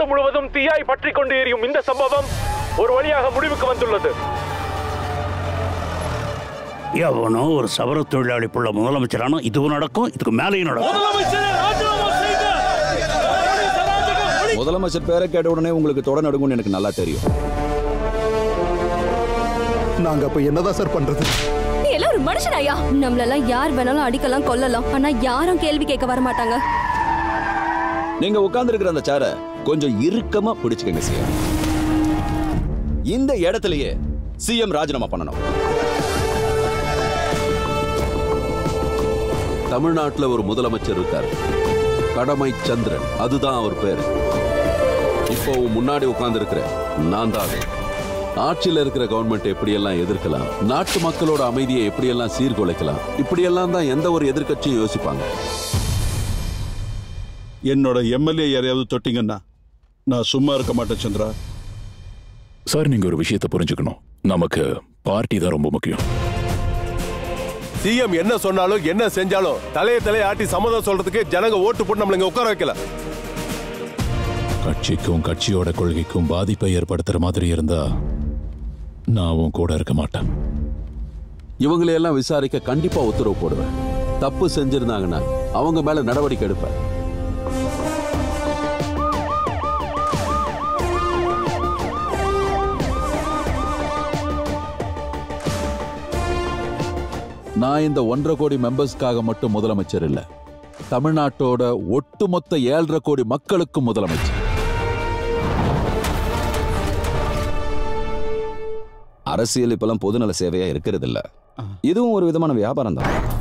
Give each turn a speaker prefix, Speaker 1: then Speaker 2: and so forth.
Speaker 1: நாடு முழுவதும் தீயாய் பற்றி கொண்டு எரியும் இந்த சம்பவம் ஒரு வழியாக முடிவுக்கு வந்துள்ளது
Speaker 2: எவனோ ஒரு சவர தொழிலாளி புள்ள முதலமைச்சரானா இதுவும் நடக்கும் இதுக்கு மேலேயும் நடக்கும்
Speaker 3: முதலமைச்சர் பேரை கேட்ட உடனே உங்களுக்கு தொட நடுங்கும்னு எனக்கு நல்லா தெரியும்
Speaker 4: நாங்க அப்ப என்னதான் சார் பண்றது
Speaker 5: நீ எல்லாம் ஒரு மனுஷனாயா நம்மளெல்லாம் யார் வேணாலும் அடிக்கலாம் கொல்லலாம் ஆனா யாரும் கேள்வி கேட்க வர மாட்டாங்க
Speaker 3: நீங்க உட்கார்ந்து அந்த சேரை கொஞ்சம் இறுக்கமா பிடிச்சுக்கங்க சிஎம் இந்த இடத்துலயே சிஎம் ராஜினாமா பண்ணணும்
Speaker 6: தமிழ்நாட்டுல ஒரு முதலமைச்சர் இருக்காரு கடமை சந்திரன் அதுதான் அவர் பேரு இப்போ உன் முன்னாடி உட்கார்ந்து இருக்கிற நான் தான் அது. ஆட்சியில இருக்கிற கவர்மெண்ட் எப்படியெல்லாம் எதிர்க்கலாம் நாட்டு மக்களோட அமைதியை எப்படியெல்லாம் சீர்குலைக்கலாம் இப்படியெல்லாம் தான் எந்த ஒரு எதிர்க்கட்சியும் யோசிப்பாங்க
Speaker 7: என்னோட எம்எல்ஏ யாரையாவது தொட்டிங்கன்னா நான் சும்மா இருக்க மாட்டேன் சந்திரா
Speaker 8: சார் நீங்க ஒரு விஷயத்தை புரிஞ்சுக்கணும் நமக்கு பார்ட்டி தான் ரொம்ப முக்கியம்
Speaker 9: சிஎம் என்ன சொன்னாலும் என்ன செஞ்சாலும் தலைய தலைய ஆட்டி சம்மதம் சொல்றதுக்கு ஜனங்க ஓட்டு போட்டு நம்மள இங்க உட்கார வைக்கல
Speaker 8: கட்சிக்கும் கட்சியோட கொள்கைக்கும் பாதிப்பை ஏற்படுத்துற மாதிரி இருந்தா நான் உன் கூட இருக்க மாட்டேன்
Speaker 6: இவங்களையெல்லாம் விசாரிக்க கண்டிப்பா உத்தரவு போடுவேன் தப்பு செஞ்சிருந்தாங்கன்னா அவங்க மேல நடவடிக்கை எடுப்பேன் நான் இந்த ஒன்றரை கோடி மெம்பர்ஸ்க்காக மட்டும் முதலமைச்சர் இல்ல தமிழ்நாட்டோட ஒட்டுமொத்த ஏழரை கோடி மக்களுக்கும் முதலமைச்சர்
Speaker 3: அரசியல் இப்பெல்லாம் பொதுநல சேவையா இருக்கிறது இல்ல இதுவும் ஒரு விதமான வியாபாரம் தான்